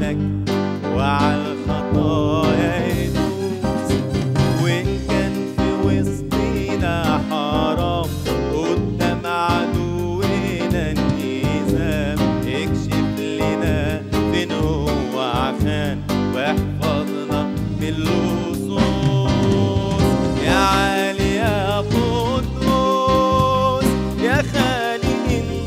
عليك وعلى الخطايا يدوس وإن كان في وسطينا حرام قدام عدونا النظام اكشف لنا فين هو عشان واحفظنا من اللصوص يا عالي يا قدوس يا خالق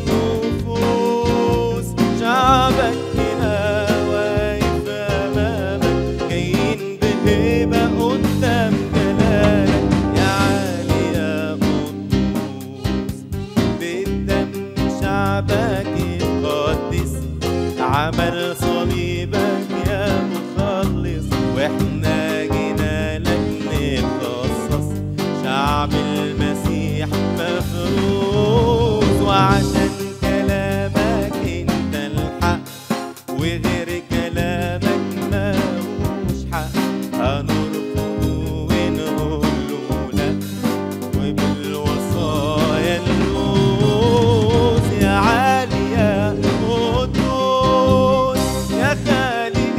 النفوس شعبك هنا واقف امامك جايين بهبه قدام جلالك يا عالي يا قدوس بالدم شعبك يقدس عمل صليبك يا مخلص واحنا جينا لك نتخصص شعب المسيح مفروض وعشان كلامك انت الحق وغير كلامك ماهوش حق هنرفضه ونقول له لا وبالوصايا نموت يا عالي يا قدوس يا خالق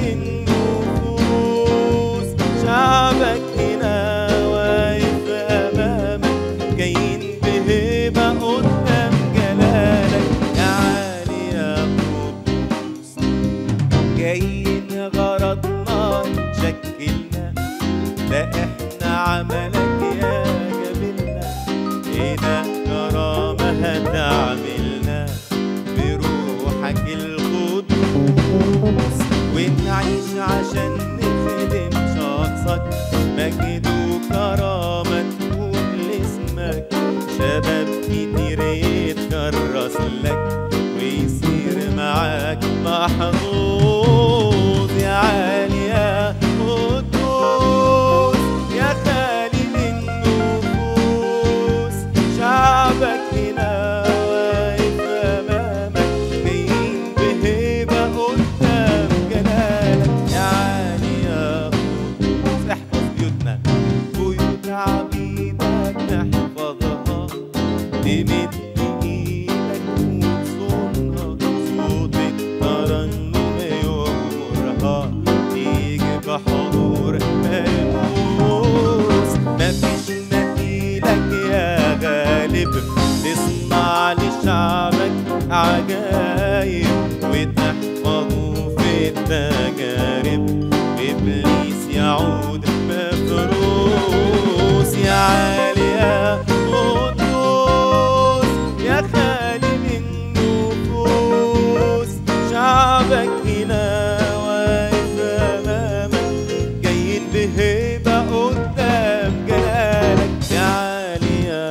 النفوس شعبك هنا واقف امامك جايين بهبه قدام جلالك يا عالي يا قدوس جايين غرضنا شكلنا ده احنا عملك يا جميلنا هنا كرامة هتعملنا بروحك القدوس ونعيش عشان نخدم شخصك مجد وكرامة تكون لاسمك شباب كتير يتكرس لك ويصير معاك محظوظ يا عالي يا قدوس يا خالق النفوس شعبك هنا واقف امامك جايين بهبه قدام جلالك يا عالي يا قدوس احفظ بيوتنا بيوت عبيدك نحفظها نمد ايدك ونصونها صوت الترنم يغمرها تيجي بحضور ملموس مفيش مثيلك يا غالب تصنع لشعبك عجايب وتحفظه في التجارب ابليس يعود مفروس يا عالي يا قدوس يا خالق النفوس شعبك هنا واقف امامك جايين بهبه قدام جلالك يا عالي يا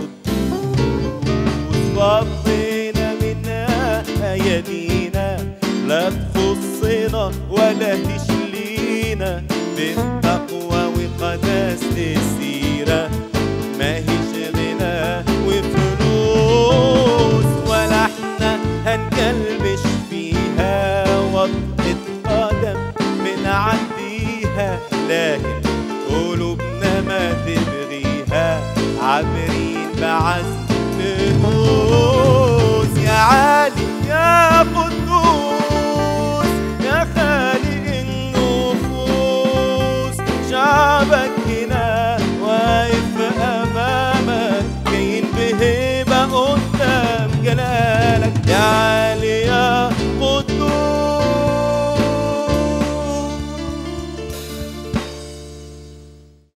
قدوس فضينا منها ايادينا لا تخصنا ولا تشلينا بالتقوى وقداسة السيرة ما هيش غنى وفلوس ولا احنا هنكلبش فيها وطئة قدم بنعديها لكن قلوبنا ما تبغيها عابرين بعزم ندوس يا عالي يا قدوس